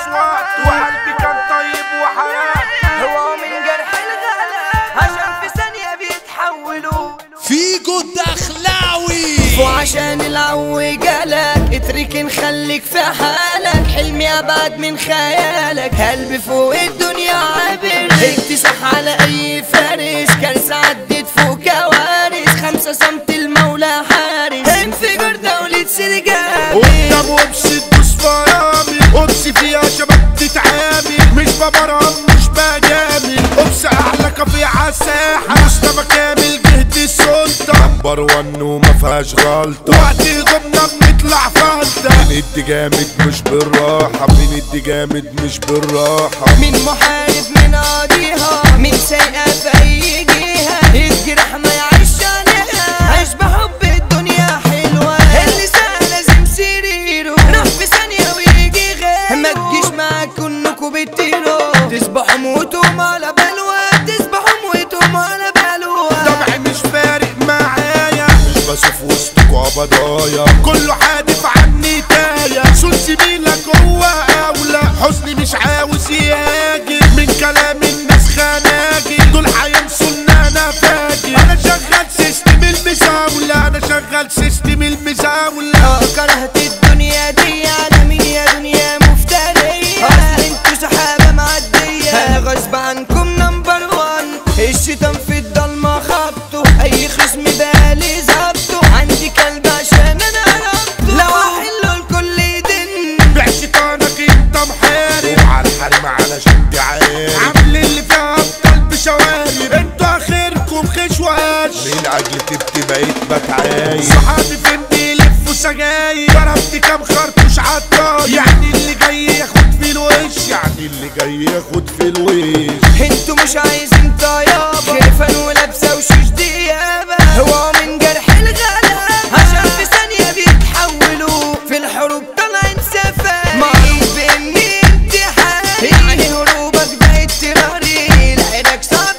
وقت وقلبي كان طيب وحياة هو من جرح الغلا عشان في ثانية بيتحولوا فيجو الدخلاوي وعشان العو جالك اتركن خليك في حالك حلمي ابعد من خيالك قلبي فوق الدنيا عابر اكتسح على اي فارس كارثة عدت فوق كوارث خمسة سمت المولى حارس انفجار دولة سرجال قدام وبس تدوس فرامي قدس فيها شباب تتعامل مش ببرم مش بجامل قدس اعلى كافيه عالساحة مستوى كامل جهد السلطة نمبر ون وما فيهاش غلطة وقت ضمنا بنطلع فلتة بندي جامد مش بالراحة بندي جامد مش بالراحة من محارب من قاضيها من سايقة في أي جهة الجرح ما يعيش عليها عيش بحب الدنيا حلوة اللي سهل لازم سريره راح في ثانية ويجي غيره ما تجيش معاك انكوا بتطيروا تصبحوا موتوا على بلوى تصبحوا موتوا على بلوى طبعي مش فارق معايا مش بشوف وسطكوا بضايا كله حادف عني تايا صوت زميلك هو اولى حزني مش عاوز يهاجر من كلام الناس خناجر دول هينسوا ان انا فاجر انا شغال سيستم المزاولة انا شغال سيستم المزاولة اه كرهت الدنيا دي على مين يا دنيا مفترية اصل انتوا سحابة معدية انا غصب عنكم نمبر وان الشيطان في الضلمة خبطه اي خصم بالي ظبطه عندي كلب عشان انا ربطه لو احله الكل يدن بيع شيطانك انت محارب وعلى الحريم علشان تعارب عامل اللي فيها ابطال بشوارب انتوا اخركم خشواش من اجل تبكي بقيت بتعايب صحابي فين بيلفوا سجاير ضربت كام خرطوش عالطاير يعني اللي جاي ياخد في الوش يعني اللي جاي ياخد في الوش انتوا مش عايزين طيابة خرفان ولابسة وشوش ديابة هو من جرح الغلا عشان في ثانية بيتحولوا في الحروب طالعين سفاح معروف بإني امتحان يعني هروبك ده اضطراري لعينك صعب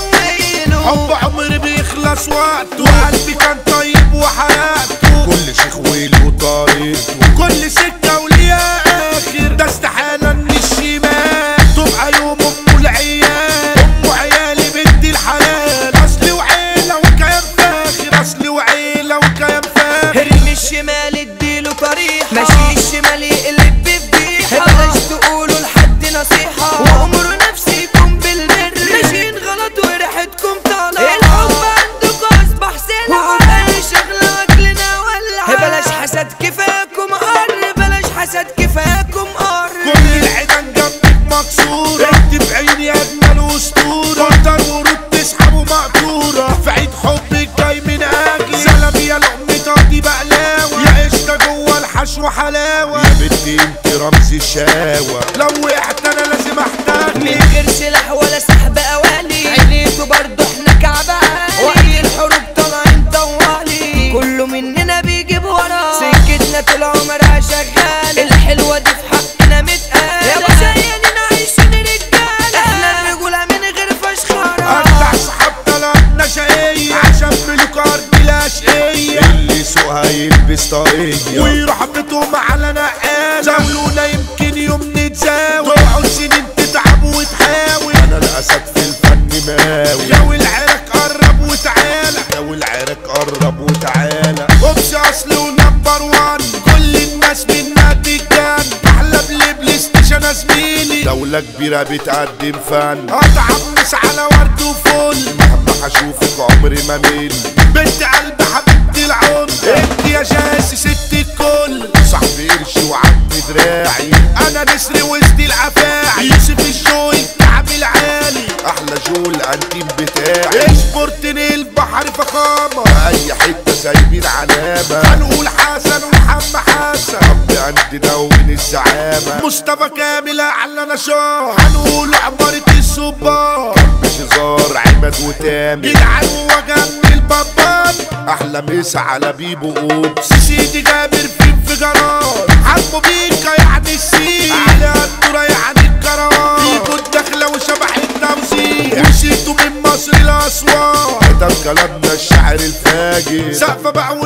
فويله حب عمري بيخلص وقته وقلبي كان طيب وحياته كل شيخ وله طريقته كل سكة وليها آخر ده استحالة إن الشمال تبقى يوم أم العيال أم عيالي بنت الحلال أصلي وعيلة وكيان فاخر أصلي وعيلة وكيان فاخر ارمي الشمال اديله طريحة ماشي الشمال يقلب بفضيحة بلاش تقولوا لحد نصيحة وامروا نفسيكم بالبر ماشيين غلط وريحتكم طالعة الحب عندكم اصبح سلعة اي شغلة اكلنا ولعة بلاش حسد كفاكم قر بلاش حسد كفاكم قر كل العيدان جنبك مكسورة انت في عيني اجمل اسطورة مطر ورود تسحب ومقطورة في عيد حبك جاي من اجلي سلام يا لقمة دي بقلاوة يا قشطة جوه الحشو حلاوة يا بنتي انت رمز الشقاوة لو وقعت انا لازم احتاج من غير سلاح ولا سحب اوالي عينيته برضه احنا كعب عالي وقت الحروب طالعين طوالي كله مننا بيجيب ورا سكتنا طول عمرها شغال الحلوه دي في حقنا متقال يا بشايرين عايشين رجاله احنا الرجوله من غير فشخره افتح صحاب طلبنا شقية عشان ملوك ارض لا شقية اللي سوقها يلبس طاقية ويروح بيتهم على نقاش زاولونا يمكن يوم نتزاول تقعد سنين تتعب وتحاول انا الاسد في الفن ماوي جو العرق قرب وتعالى جو العرق قرب وتعالى اوبس اصل ونمبر وان كل الناس منا تتجان احلى بلاي ستيشن يا زميلي دولة كبيرة بتقدم فن اتعمس على ورد وفل مهما هشوفك عمري ما مل بنت قلب حبيبتي العمر انت يا جاسي ست الكل صاحبي قرش وعمي دراعي انا نسر وسط الافاعي يوسف الجو الكعب العالي احلى جو الانتيم بتاعي اشبرتني البحر فخامة في اي حتة سايبين علامة هنقول حسن ومحمد حسن رب عندنا ومن الزعامة مصطفى كامل اعلى نشاط هنقول عمارة الصبار مش هزار عماد وتامر جدعان وجنب البابان احلى مسا على بيبو اوبس سيدي جابر في انفجارات عمو بيكا يعني السين على الدورة يعني الكروان فيكو الدخلة وشبح التوزيع وشيتو من مصر لأسوان ده كلامنا الشعر الفاجر سقف بقى